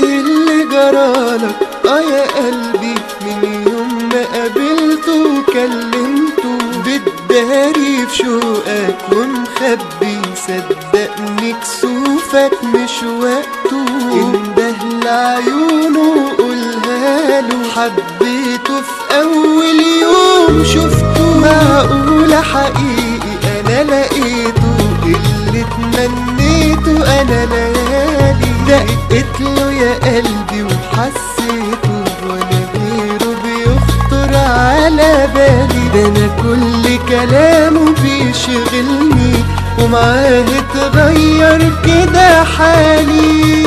ايه اللي جرالك اه يا قلبي من يوم ما قابلته وكلمته بتداري في شوقك ومخبي صدقني كسوفك مش وقته انده لعيونه وقولها له حبيته في اول يوم شفته معقولة حقيقي انا لقيته اللي تمنيته انا ليالي دقت له يا قلبي وحسيته ولا غيره بيخطر على بالي ده انا كل كلامه بيشغلني ومعاه اتغير كده حالي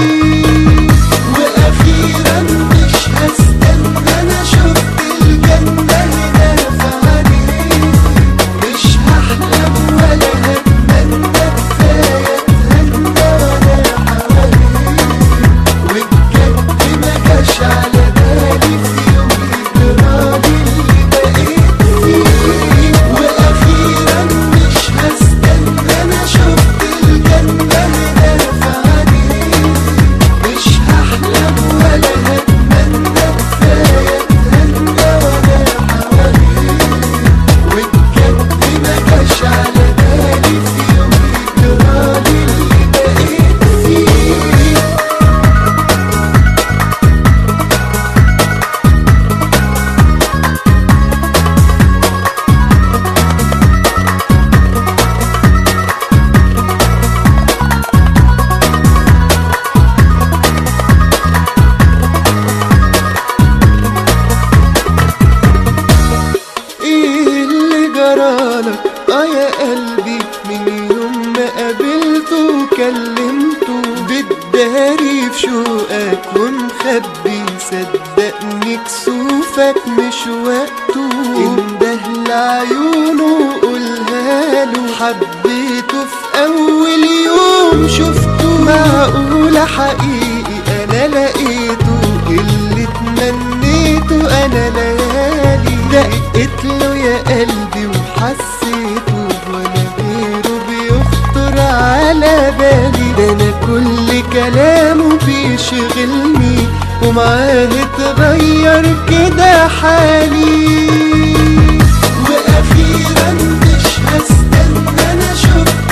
واخيرا مش هستنى انا شفت الجنة هنا في عينيك مش هحلم ولا هتمنى كفاية اتهنى وانا حواليك وبجد ما جاش على بالي في يوم الجرالي اللي بقيت فيه واخيرا مش هستنى انا شفت الجنة هنا في عينيك مش هحلم ولا هتمنى كفاية اتهنى وانا حواليك وبجد ما جاش على بالي في يوم الجرالي اللي بقيت فيه ايه اللي جرالك اه يا قلبي من يوم ما قابلته وكلمته بتداري في شوقك ومخبي صدقني كسوفك مش وقته انده لعيونه وقولها له حبيته في اول يوم شفته معقولة حقيقي انا لقيته اللي تمنيته انا ليالي دقت له يا قلبي وحسيته ولا غيره بيخطر على بالي ده انا كل كلامه بيشغلني ومعاه اتغير كده حالي واخيرا مش هستنى انا شفت